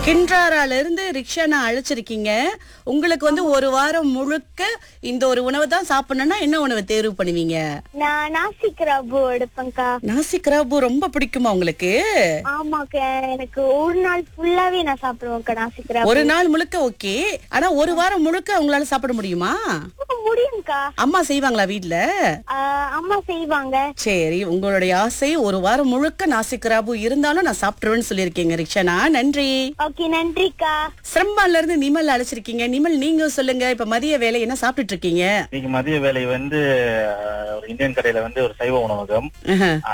கின்றாரால இருந்து ரிக்ஷானா அழைச்சிருக்கீங்க உங்களுக்கு வந்து ஒரு வாரம் முழுக்க இந்த ஒரு உணவு தான் சாப்பிடணும்னா என்ன உணவு தேர்வு பண்ணுவீங்க நான் நாசிக் ரபு எடுப்பேன்க்கா நாசிக் ராபு ரொம்ப பிடிக்குமா உங்களுக்கு ஆமாக்கா எனக்கு ஒரு நாள் ஃபுல்லாவே நான் சாப்பிடுவேன்க்கா நாசிக் ரபு ஒரு நாள் முழுக்க ஓகே ஆனா ஒரு வாரம் முழுக்க உங்களால சாப்பிட முடியுமா முடியும்க்கா அம்மா செய்வாங்களா வீட்ல ஆஹ் அம்மா செய்வாங்க சரி உங்களுடைய ஆசை ஒரு வாரம் முழுக்க நாசிக் ராபு இருந்தாலும் நான் சாப்பிட்டுருவேன்னு சொல்லியிருக்கீங்க ரிக்ஷனா நன்றி ஓகே நன்றிக்கா சிரம்பான்ல இருந்து நிமல் அழைச்சிருக்கீங்க நிமல் நீங்க சொல்லுங்க இப்ப மதிய வேலை என்ன சாப்பிட்டுட்டு இருக்கீங்க இன்னைக்கு மதிய வேலை வந்து அஹ், ஒரு இந்தியன் கடையில வந்து ஒரு சைவ உணவகம் ஆஹா.